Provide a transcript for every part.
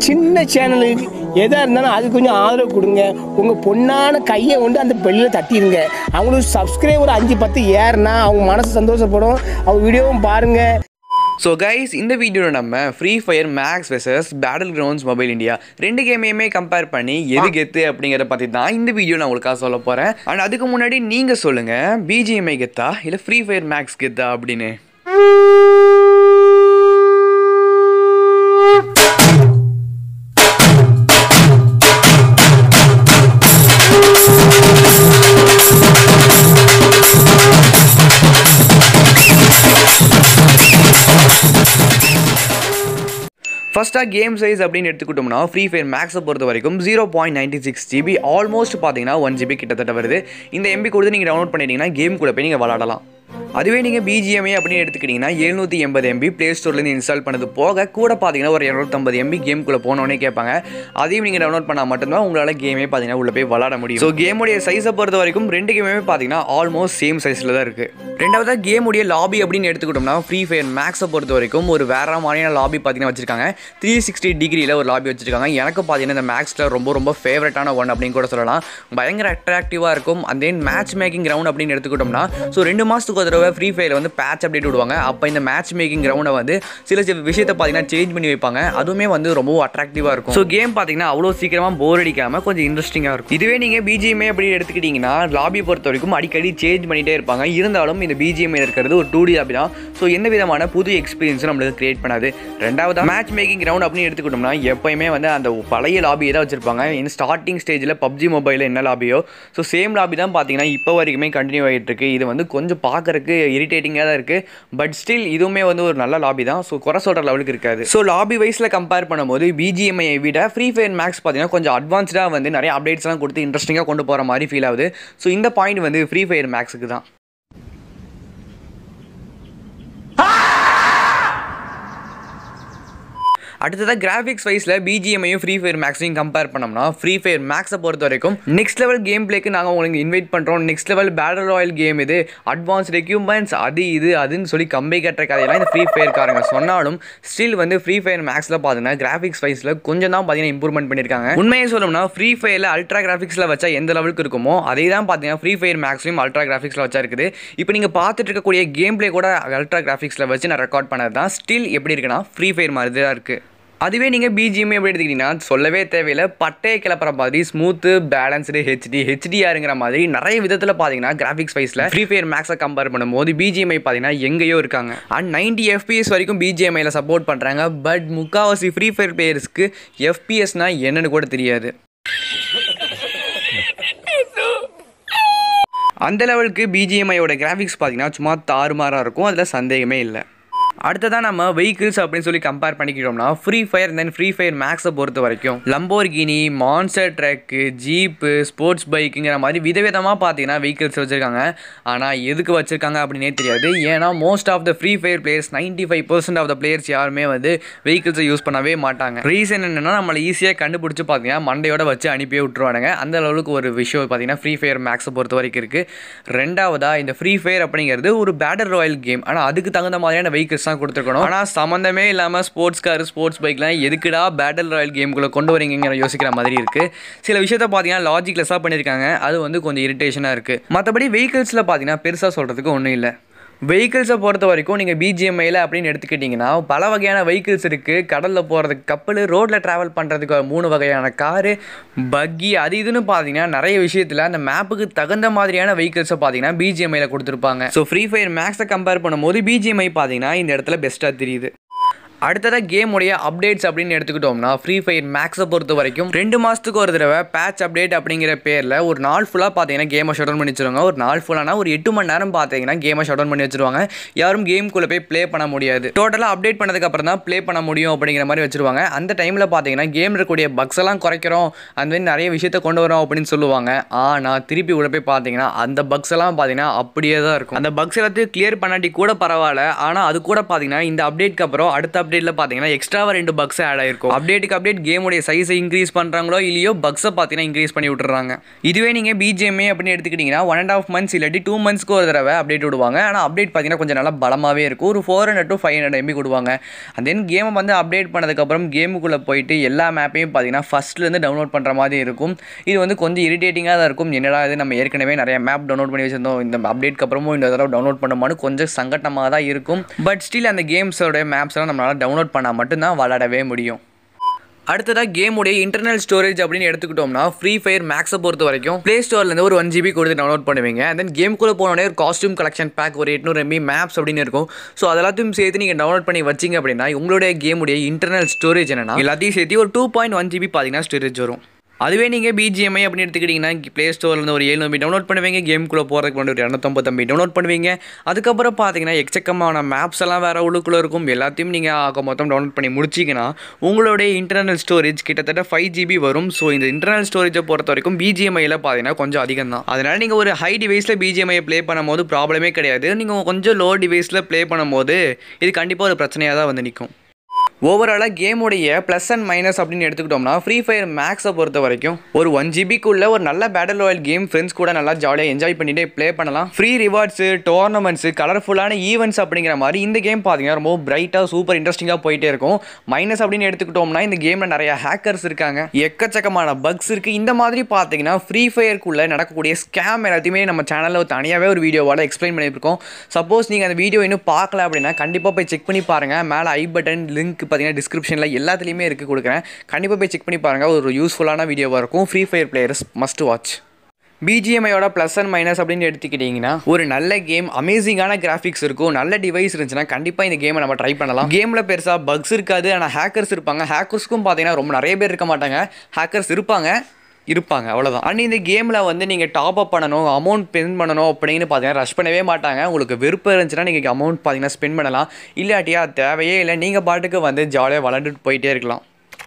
சின்ன சேனலுக்கு எதாக இருந்தாலும் அது கொஞ்சம் ஆதரவு கொடுங்க உங்கள் பொண்ணான கையை கொண்டு அந்த பெல்லில் தட்டிடுங்க அவங்களுக்கு சப்ஸ்கிரைபர் அஞ்சு பத்து ஏறுனா அவங்க மனசு சந்தோஷப்படும் அவங்க வீடியோவும் பாருங்கள் ஸோ கைஸ் இந்த வீடியோவில் நம்ம free fire max versus battlegrounds mobile India ரெண்டு கேமையுமே கம்பேர் பண்ணி எது கெத்து அப்படிங்கிறத பற்றி தான் இந்த வீடியோ நான் உங்களுக்காக சொல்ல போகிறேன் அண்ட் அதுக்கு முன்னாடி நீங்கள் சொல்லுங்கள் பிஜிஎம்ஐ கெத்தா இல்லை ஃப்ரீ ஃபயர் மேக்ஸ் கெத்தா அப்படின்னு ஃபஸ்ட்டாக கேம் சைஸ் அப்படின்னு எடுத்துக்கிட்டோம்னா ஃப்ரீ ஃபயர் மேக்ஸை பொறுத்த வரைக்கும் zero point ninety six GB almost பார்த்தீங்கன்னா ஒன் ஜிபி கிட்டத்தட்ட வருது இந்த எம்பி கொடுத்து நீங்கள் டவுன்லோட் பண்ணிட்டீங்கன்னா கேம் கூட போய் நீங்கள் விளாடலாம் அதுவே நீங்கள் பிஜிஎம்ஏ அப்படின்னு எடுத்துக்கிட்டிங்கன்னா எழுநூற்றி எண்பது எம்பி ப்ளே ஸ்டோர்லேருந்து இன்ஸ்டால் பண்ணது போக கூட பார்த்தீங்கன்னா ஒரு இரநூத்தம்பது எம்பி கேம்குள்ளே போனோடனே கேட்பாங்க அதையும் நீங்கள் டவுன்லோட் பண்ணால் மட்டும்தான் உங்களால் கேமே பார்த்தீங்கன்னா உள்ளே போய் விளாட முடியும் ஸோ கேமுடைய சைஸை பொறுத்த வரைக்கும் ரெண்டு கேமுமே பார்த்தீங்கன்னா ஆல்மோஸ்ட் சேம் சைஸில் தான் இருக்குது ரெண்டாவதாக கேமுடைய லாபி அப்படின்னு எடுத்துக்கிட்டோம்னா ஃப்ரீ ஃபயர் மேக்ஸை பொறுத்த வரைக்கும் ஒரு வேற மாதிரியான லாபி பார்த்தீங்கன்னா வச்சிருக்காங்க த்ரீ சிக்ஸ்டி டிகிரியில் ஒரு லாபி வச்சிருக்காங்க எனக்கு பார்த்தீங்கன்னா இந்த மேக்ஸில் ரொம்ப ரொம்ப ஃபேவரட்டான ஒன் அப்படின்னு கூட சொல்லலாம் பயங்கர அட்ராக்டிவாக இருக்கும் and then match making ground அப்படின்னு எடுத்துக்கிட்டோம்னா ஸோ ரெண்டு மாதத்துக்கு ஒரு தடவை ஃப்ரீ ஃபயர் வந்து பேட்ச் அப்டேட் விடுவாங்க அப்போ இந்த மேட்ச் மேக்கிங் கிரவுண்டை வந்து சில சில விஷயத்தை பார்த்தீங்கன்னா சேஞ்ச் பண்ணி வைப்பாங்க அதுவுமே வந்து ரொம்ப அட்ராக்டிவாக இருக்கும் ஸோ கேம் பார்த்தீங்கன்னா அவ்வளோ சீக்கிரமாக போர் அடிக்காமல் கொஞ்சம் இன்ட்ரெஸ்டிங்காக இருக்கும் இதுவே நீங்கள் பிஜிஎம்ஏ அப்படி எடுத்துக்கிட்டிங்கன்னா லாபி பொறுத்த வரைக்கும் அடிக்கடி சேஞ்ச் பண்ணிகிட்டே இருப்பாங்க இருந்தாலும் இந்த பிஜிஎம்ஏ இருக்கிறது ஒரு டூ டி லாபி தான் ஸோ எந்த விதமான புது எக்ஸ்பீரியன்ஸும் நம்மளுக்கு கிரியேட் பண்ணாது ரெண்டாவது மேட்ச் மேக்கிங் கிரவுண்ட் அப்படின்னு எடுத்துக்கிட்டோம்னா எப்பயுமே வந்து அந்த பழைய லாபியை தான் வச்சிருப்பாங்க இந்த ஸ்டார்டிங் ஸ்டேஜில் பப்ஜி மொபைலில் என்ன லாபியோ ஸோ சேம் லாபி தான் பார்த்தீங்கன்னா இப்போ வரைக்குமே கண்டினியூ ஆகிட்டு இருக்கு இது வந்து கொஞ்சம் பார்க்கறதுக்கு இரிட்டேட்டிங்காக தான் இருக்குது பட் ஸ்டில் இதுவுமே வந்து ஒரு நல்ல லாபி தான் ஸோ குறை சொல்கிற லெவலுக்கு இருக்காது ஸோ லாபி வைஸில் கம்பேர் பண்ணும்போது பிஜிஎம்ஐ விட ஃப்ரீ ஃபயர் மேக்ஸ் பார்த்தீங்கன்னா கொஞ்சம் அட்வான்ஸ்டாக வந்து நிறைய அப்டேட்ஸ்லாம் கொடுத்து இன்ட்ரெஸ்டிங்காக கொண்டு போகிற மாதிரி ஃபீல் ஆகுது ஸோ இந்த பாயிண்ட் வந்து ஃப்ரீ ஃபயர் மேக்ஸுக்கு தான் அடுத்ததாக கிராஃபிக்ஸ் வைஸில் பிஜிஎம்ஐயும் ஃப்ரீ ஃபயர் மேக்ஸையும் கம்பேர் பண்ணோம்னா ஃப்ரீ ஃபயர் மேக்ஸை பொறுத்த வரைக்கும் நெக்ஸ்ட் லெவல் கேம் பிளேக்கு நாங்கள் உங்களுக்கு இன்வைட் பண்ணுறோம் next level battle royale game இது அட்வான்ஸ்ட் எக்யூப்மெண்ட்ஸ் அது இது அதுன்னு சொல்லி கம்பி கட்டுற கதையெல்லாம் இந்த ஃப்ரீ ஃபயர்காரங்க சொன்னாலும் ஸ்டில் வந்து ஃப்ரீ ஃபயர் மேக்ஸில் பார்த்தீங்கன்னா கிராஃபிக்ஸ் வைஸில் கொஞ்சம் தான் பார்த்தீங்கன்னா இம்ப்ரூவ்மெண்ட் பண்ணியிருக்காங்க உண்மையை சொல்லணும்னா ஃப்ரீ ஃபயரில் அல்ட்ரா கிராஃபிக்ஸில் வச்சா எந்த லெவலுக்கு இருக்குமோ அதே தான் பார்த்தீங்கன்னா ஃப்ரீ ஃபயர் மேக்ஸ்லையும் அல்ட்ரா கிராஃபிக்ஸில் வச்சா இருக்குது இப்போ நீங்கள் பார்த்துட்டு இருக்கக்கூடிய கேம் பிளே கூட அல்ட்ரா கிராஃபிக்ஸில் வச்சு நான் ரெக்கார்ட் பண்ணது தான் ஸ்டில் எப்படி இருக்குன்னா ஃப்ரீ ஃபயர் மாதிரி தான் இருக்குது அதுவே நீங்கள் பிஜிஎம் எப்படி எடுத்துக்கிட்டீங்கன்னா சொல்லவே தேவையில்லை பட்டையை கிளப்புற மாதிரி ஸ்மூத்து பேலன்ஸ்டு ஹெச்டி ஹெச்டிஆருங்கிற மாதிரி நிறைய விதத்தில் பார்த்தீங்கன்னா கிராஃபிக்ஸ் வைஸில் ஃப்ரீ ஃபயர் மேக்ஸை கம்பேர் பண்ணும்போது பிஜிஎம்ஐ பார்த்தீங்கன்னா எங்கேயோ இருக்காங்க அண்ட் நைன்டி எஃபிஎஸ் வரைக்கும் பிஜிஎம்ஐயில் சப்போர்ட் பண்ணுறாங்க பட் முக்காவாசி ஃப்ரீ ஃபயர் பிளேயர்ஸ்க்கு எஃபிஎஸ்னால் என்னன்னு கூட தெரியாது அந்த லெவலுக்கு பிஜிஎம்ஐயோட கிராஃபிக்ஸ் பார்த்தீங்கன்னா சும்மா தாறுமாறாக இருக்கும் அதில் சந்தேகமே இல்லை அடுத்ததான் நம்ம வெஹிக்கிள்ஸ் அப்படின்னு சொல்லி கம்பேர் பண்ணிக்கிட்டோம்னா free fire then free fire மேக்ஸை பொறுத்த வரைக்கும் Lamborghini monster truck jeep sports பைக்குங்கிற மாதிரி விதவிதமாக பார்த்தீங்கன்னா வெஹிக்கிள்ஸ் வச்சுருக்காங்க ஆனால் எதுக்கு வச்சுருக்காங்க அப்படின்னே தெரியாது ஏன்னா most of the Free Fire players ninety five percent of the players யாருமே வந்து வெஹிக்கிள்ஸை யூஸ் பண்ணவே மாட்டாங்க ரீசன் என்னென்னா நம்மளை ஈஸியாக கண்டுபிடிச்சி பார்த்தீங்கன்னா மண்டையோட வச்சு அனுப்பியே விட்டுருவானுங்க அந்த அளவுக்கு ஒரு விஷயம் பார்த்தீங்கன்னா ஃப்ரீ ஃபயர் மேக்ஸை பொறுத்த வரைக்கும் இருக்குது ரெண்டாவதாக இந்த ஃப்ரீ ஃபயர் அப்படிங்கிறது ஒரு பேட்டர் ராயல் கேம் ஆனால் அதுக்கு தகுந்த மாதிரியான வெஹிக்கிள்ஸ் தான் கொடுத்துருக்கணும் ஆனால் சம்மந்தமே இல்லாமல் ஸ்போர்ட்ஸ் கார் ஸ்போர்ட்ஸ் பைக்லாம் எதுக்குடா பேட்டில் ராயல் கேமுக்குள்ளே கொண்டு வரீங்கிற யோசிக்கிற மாதிரி இருக்குது சில விஷயத்த பார்த்தீங்கன்னா லாஜிக்லெஸ்ஸாக பண்ணியிருக்காங்க அது வந்து கொஞ்சம் இரிட்டேஷனாக இருக்குது மற்றபடி வெஹிக்கிள்ஸில் பார்த்தீங்கன்னா பெருசாக சொல்கிறதுக்கு ஒன்றும் இல்லை வெஹிக்கிள்ஸை பொறுத்த வரைக்கும் நீங்கள் பிஜிஎம்ஐயில் அப்படின்னு எடுத்துக்கிட்டிங்கன்னா பல வகையான வெஹிக்கிள்ஸ் இருக்குது கடலில் போகிறதுக்கு கப்பல் ரோட்டில் ட்ராவல் பண்ணுறதுக்கு மூணு வகையான காரு பக்கி அது இதுன்னு பார்த்தீங்கன்னா நிறைய விஷயத்தில் அந்த மேப்புக்கு தகுந்த மாதிரியான வெஹிக்கிள்ஸை பார்த்தீங்கன்னா பிஜிஎம்ஐயில் கொடுத்துருப்பாங்க ஸோ ஃப்ரீ ஃபயர் மேக்ஸை கம்பேர் பண்ணும்போது பிஜிஎம்ஐ பார்த்தீங்கன்னா இந்த இடத்துல பெஸ்ட்டாக தெரியுது அடுத்ததாக கேமுடைய அப்டேட்ஸ் அப்படின்னு எடுத்துக்கிட்டோம்னா ஃப்ரீ ஃபயர் மேக்ஸை பொறுத்த வரைக்கும் ரெண்டு மாதத்துக்கு ஒரு தடவை பேட்ச் அப்டேட் அப்படிங்கிற பேரில் ஒரு நாள் ஃபுல்லாக பார்த்தீங்கன்னா கேமை ஷட் டவுன் பண்ணி வச்சிருவாங்க ஒரு நாள் ஃபுல்லானா ஒரு எட்டு மணி நேரம் பார்த்தீங்கன்னா கேமை ஷட் டவுன் பண்ணி வச்சிருவாங்க யாரும் கேம்குள்ளே போய் ப்ளே பண்ண முடியாது டோட்டலாக அப்டேட் பண்ணதுக்கு அப்புறம் தான் ப்ளே பண்ண முடியும் அப்படிங்கிற மாதிரி வச்சிருவாங்க அந்த டைமில் பார்த்தீங்கன்னா கேம் இருக்கக்கூடிய பக்ஸ் எல்லாம் குறைக்கிறோம் அந்த மாதிரி நிறைய விஷயத்த கொண்டு வரோம் அப்படின்னு சொல்லுவாங்க ஆனால் திருப்பி உள்ள போய் பார்த்தீங்கன்னா அந்த பக்ஸ் எல்லாம் பார்த்தீங்கன்னா அப்படியே தான் இருக்கும் அந்த பக்ஸ் எல்லாத்தையும் கிளியர் பண்ணாட்டி கூட பரவாயில்ல ஆனால் அது கூட பார்த்தீங்கன்னா இந்த அப்டேட்க்கு அப்புறம் அடுத்த அப்டேட்டில் பார்த்தீங்கன்னா எக்ஸ்ட்ராவாக ரெண்டு பக்ஸ் ஆட் ஆயிருக்கும் அப்டேட்டுக்கு அப்டேட் கேமுடைய சைஸை இன்க்ரீஸ் பண்ணுறாங்களோ இல்லையோ பக்ஸை பார்த்தீங்கன்னா இன்க்ரீஸ் பண்ணி விட்டுறாங்க இதுவே நீங்கள் பிஜிஎம்ஏ அப்படின்னு எடுத்துக்கிட்டிங்கன்னா ஒன் அண்ட் ஆஃப் மந்த்ஸ் இல்லாட்டி டூ மந்த்ஸ்க்கு ஒரு தடவை அப்டேட் விடுவாங்க ஆனால் அப்டேட் பார்த்தீங்கன்னா கொஞ்சம் நல்லா பலமாகவே இருக்கும் ஒரு four hundred to five hundred MB கொடுவாங்க and தென் கேமை வந்து அப்டேட் பண்ணதுக்கப்புறம் கேமுக்குள்ளே போயிட்டு எல்லா மேப்பையும் பார்த்தீங்கன்னா ஃபஸ்ட்லேருந்து டவுன்லோட் பண்ணுற மாதிரி இருக்கும் இது வந்து கொஞ்சம் இரிட்டேட்டிங்காக தான் இருக்கும் என்னடா இது நம்ம ஏற்கனவே நிறைய மேப் டவுன்லோட் பண்ணி வச்சிருந்தோம் இந்த அப்டேட்க்கு அப்புறமும் இந்த தடவை டவுன்லோட் பண்ணுமான்னு கொஞ்சம் சங்கட்டமாக தான் இருக்கும் பட் ஸ்டில் அந்த கேம்ஸோட மேப்ஸ் எல்லாம் நம்மளால் டவுன்லோட் பண்ணால் மட்டும்தான் விளாடவே முடியும் அடுத்ததாக கேமுடைய இன்டர்னல் ஸ்டோரேஜ் அப்படின்னு எடுத்துக்கிட்டோம்னா ஃப்ரீ ஃபயர் மேக்ஸை பொறுத்த வரைக்கும் ப்ளே ஸ்டோர்லேருந்து ஒரு ஒன் ஜிபி கொடுத்து டவுன்லோட் பண்ணுவீங்க அண்ட் தென் கேமுக்குள்ளே போனோடனே ஒரு காஸ்டியூம் கலெக்ஷன் பேக் ஒரு எட்நூறு எம்பி மேப்ஸ் அப்படின்னு இருக்கும் ஸோ அதெல்லாத்தையும் சேர்த்து நீங்கள் டவுன்லோட் பண்ணி வச்சிங்க அப்படின்னா உங்களுடைய கேமுடைய இன்டர்னல் ஸ்டோரேஜ் என்னன்னா எல்லாத்தையும் சேர்த்து ஒரு டூ பாயிண்ட் ஒன் ஜிபி பார்த்தீங்கன்னா ஸ்டோரேஜ் வரும் அதுவே நீங்கள் பிஜிஎம்ஐ அப்படின்னு எடுத்துக்கிட்டிங்கன்னா ப்ளே ஸ்டோர்லேருந்து ஒரு ஏழு நம்பி டவுன்லோட் பண்ணுவீங்க கேமுக்குள்ளே போகிறதுக்கு முன்னாடி ஒரு இரநூத்தம்பது நம்பி டவுன்லோட் பண்ணுவீங்க அதுக்கப்புறம் பார்த்தீங்கன்னா எக்கச்சக்கமான மேப்ஸ் எல்லாம் வேறு உள்ளுக்குள்ளே இருக்கும் எல்லாத்தையும் நீங்கள் ஆக மொத்தம் டவுன்லோட் பண்ணி முடிச்சிங்கன்னா உங்களுடைய இன்டர்னல் ஸ்டோரேஜ் கிட்டத்தட்ட ஃபைவ் ஜிபி வரும் ஸோ இந்த இன்டர்னல் ஸ்டோரேஜை பொறுத்த வரைக்கும் பிஜிஎம்ஐயில் பார்த்தீங்கன்னா கொஞ்சம் அதிகம் தான் அதனால் நீங்கள் ஒரு ஹை டிவைஸில் பிஜிஎம்ஐ ப்ளே பண்ணும்போது ப்ராப்ளமே கிடையாது நீங்கள் கொஞ்சம் லோ டிவைஸில் ப்ளே பண்ணும்போது இது கண்டிப்பாக ஒரு பிரச்சனையாக தான் வந்து நிற்கும் ஓவராலாக கேமுடைய ப்ளஸ் அண்ட் மைனஸ் அப்படின்னு எடுத்துக்கிட்டோம்னா ஃப்ரீ ஃபயர் மேக்ஸை பொறுத்த வரைக்கும் ஒரு ஒன் ஜிபிக்குள்ள ஒரு நல்ல பேட்டில் ராயல் கேம் ஃப்ரெண்ட்ஸ் கூட நல்லா ஜாலியாக என்ஜாய் பண்ணிட்டு ப்ளே பண்ணலாம் ஃப்ரீ ரிவார்ட்ஸு டோர்னமெண்ட்ஸு கலர்ஃபுல்லான ஈவெண்ட்ஸ் அப்படிங்கிற மாதிரி இந்த கேம் பார்த்தீங்கன்னா ரொம்ப பிரைட்டாக சூப்பர் இன்ட்ரெஸ்டிங்காக போயிட்டே இருக்கும் மைனஸ் அப்படின்னு எடுத்துக்கிட்டோம்னா இந்த கேமில் நிறைய ஹேக்கர்ஸ் இருக்காங்க எக்கச்சக்கமான பக்ஸ் இருக்குது இந்த மாதிரி பார்த்தீங்கன்னா ஃப்ரீ ஃபயருக்குள்ளே நடக்கக்கூடிய ஸ்கேம் எல்லாத்தையுமே நம்ம சேனலில் தனியாகவே ஒரு வீடியோவோட எக்ஸ்பிளைன் பண்ணியிருக்கோம் சப்போஸ் நீங்கள் அந்த வீடியோ இன்னும் பார்க்கல அப்படின்னா கண்டிப்பாக போய் செக் பண்ணி பாருங்கள் மேலே ஐ பட்டன் லிங்க் பார்த்தீங்கன்னா டிஸ்கிரிப்ஷனில் எல்லாத்துலேயுமே இருக்குது கொடுக்குறேன் கண்டிப்பாக போய் செக் பண்ணி பாருங்கள் ஒரு யூஸ்ஃபுல்லான வீடியோவாக இருக்கும் Free Fire players must watch பிஜிஎம்ஐயோட ப்ளஸ் அண்ட் மைனஸ் அப்படின்னு எடுத்துக்கிட்டிங்கன்னா ஒரு நல்ல கேம் அமேசிங்கான கிராஃபிக்ஸ் இருக்கும் நல்ல டிவைஸ் இருந்துச்சுன்னா கண்டிப்பாக இந்த கேமை நம்ம ட்ரை பண்ணலாம் கேமில் பெருசாக பக்ஸ் இருக்காது ஆனால் ஹேக்கர்ஸ் இருப்பாங்க ஹேக்கர்ஸ்க்கும் பார்த்தீங்கன்னா ரொம்ப நிறைய பேர் இருக்க மாட்டாங்க ஹேக்கர்ஸ் இருப்பாங்க இருப்பாங்க அவ்வளோதான் அண்ட் இந்த கேமில் வந்து நீங்கள் டாப் அப் பண்ணணும் அமௌண்ட் ஸ்பெண்ட் பண்ணணும் அப்படின்னு பார்த்தீங்கன்னா ரஷ் பண்ணவே மாட்டாங்க உங்களுக்கு விருப்பம் இருந்துச்சுன்னா நீங்கள் அமௌண்ட் பார்த்தீங்கன்னா ஸ்பெண்ட் பண்ணலாம் இல்லாட்டியா தேவையே இல்லை நீங்கள் பாட்டுக்கு வந்து ஜாலியாக விளாண்டுட்டு போயிட்டே இருக்கலாம்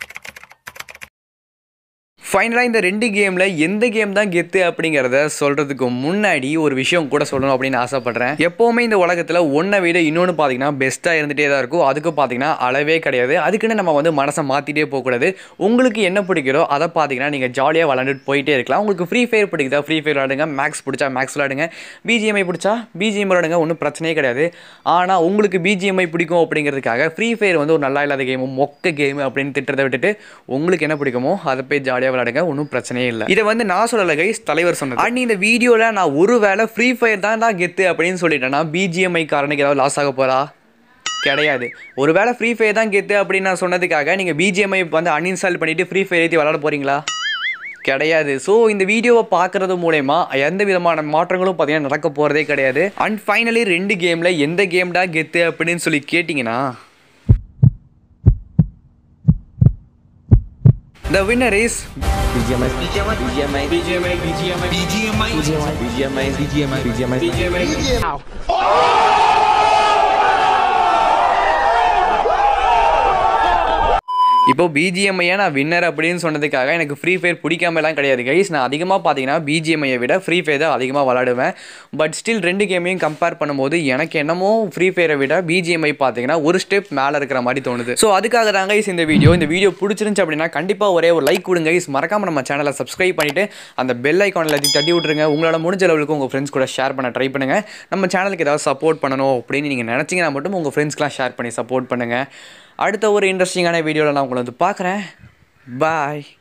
ஃபைனலாக இந்த ரெண்டு கேமில் எந்த கேம் தான் கெத்து அப்படிங்கிறத சொல்கிறதுக்கு முன்னாடி ஒரு விஷயம் கூட சொல்லணும் அப்படின்னு ஆசைப்பட்றேன் எப்போவுமே இந்த உலகத்தில் ஒன்றை விட இன்னொன்று பார்த்தீங்கன்னா பெஸ்ட்டாக இருந்துகிட்டே தான் இருக்கும் அதுக்கு பார்த்தீங்கன்னா அளவே கிடையாது அதுக்குன்னு நம்ம வந்து மனசை மாற்றிட்டே போகக்கூடாது உங்களுக்கு என்ன பிடிக்கிறோ அதை பார்த்தீங்கன்னா நீங்கள் ஜாலியாக விளாண்டுட்டு போயிட்டே இருக்கலாம் உங்களுக்கு ஃப்ரீ ஃபயர் பிடிக்குதா ஃப்ரீ ஃபயர் விளாடுங்க மேக்ஸ் பிடிச்சா மேக்ஸ் விளாடுங்க பிஜிஎம்ஐ பிடிச்சா பிஜிஎம் விளாடுங்க ஒன்றும் பிரச்சனையே கிடையாது ஆனால் உங்களுக்கு பிஜிஎம்ஐ பிடிக்கும் அப்படிங்கிறதுக்காக ஃப்ரீ ஃபயர் வந்து ஒரு நல்லா இல்லாத கேமு மொக்க கேம் அப்படின்னு திட்டத்தை விட்டுட்டு உங்களுக்கு என்ன பிடிக்குமோ அதை போய் ஜாலியாக விளையாடுங்க ஒன்றும் பிரச்சனையே இல்லை இதை வந்து நான் சொல்லலை கைஸ் தலைவர் சொன்னது அண்ட் இந்த வீடியோவில் நான் ஒரு வேளை ஃப்ரீ ஃபயர் தான் நான் கெத்து அப்படின்னு சொல்லிட்டேன்னா பிஜிஎம்ஐ காரனுக்கு ஏதாவது லாஸ் ஆக போகிறா கிடையாது ஒருவேளை ஃப்ரீ ஃபயர் தான் கெத்து அப்படின்னு நான் சொன்னதுக்காக நீங்கள் பிஜிஎம்ஐ வந்து அன்இன்ஸ்டால் பண்ணிவிட்டு ஃப்ரீ ஃபயர் ஏற்றி விளாட போகிறீங்களா கிடையாது ஸோ இந்த வீடியோவை பார்க்குறது மூலயமா எந்த விதமான மாற்றங்களும் பார்த்தீங்கன்னா நடக்க போகிறதே கிடையாது அண்ட் ஃபைனலி ரெண்டு கேமில் எந்த கேம்டா கெத்து அப்படின்னு சொல்லி கேட்டிங்கன்னா The winner is BGMI BGMI BGMI BGMI BGMI BGMI BGMI BGMI BGMI BGMI இப்போ பிஜிஎம்ஐயை நான் வின்னர் அப்படின்னு சொன்னதுக்காக எனக்கு ஃப்ரீ ஃபயர் பிடிக்காமலாம் கிடையாது கைஸ் நான் அதிகமாக பார்த்தீங்கன்னா பிஜிஎம்ஐயை விட ஃப்ரீ ஃபயர் தான் அதிகமாக விளாடுவேன் பட் ஸ்டில் ரெண்டு கேமையும் கம்பேர் பண்ணும்போது எனக்கு என்னமோ ஃப்ரீ ஃபயரை விட பிஜிஎம்ஐ பார்த்தீங்கன்னா ஒரு ஸ்டெப் மேலே இருக்கிற மாதிரி தோணுது ஸோ அதுக்காக தான் கைஸ் இந்த வீடியோ இந்த வீடியோ பிடிச்சிருந்துச்சு அப்படின்னா கண்டிப்பாக ஒரே ஒரு லைக் கொடுங்க கைஸ் மறக்காம நம்ம சேனலை சப்ஸ்கிரைப் பண்ணிட்டு அந்த பெல் ஐக்கானில் எல்லாத்தையும் தட்டி விட்ருங்க உங்களோட முடிஞ்ச லெவலுக்கு உங்கள் ஃப்ரெண்ட்ஸ் கூட ஷேர் பண்ண ட்ரை பண்ணுங்க நம்ம சேனலுக்கு ஏதாவது சப்போர்ட் பண்ணணும் அப்படின்னு நீங்கள் நினச்சிங்கன்னா மட்டும் உங்கள் ஃப்ரெண்ட்ஸ்க்குலாம் ஷேர் பண்ணி சப்போர்ட் பண்ணுங்கள் அடுத்த ஒரு இன்ட்ரெஸ்டிங்கான வீடியோவில் நான் உங்களை வந்து பார்க்குறேன் பாய்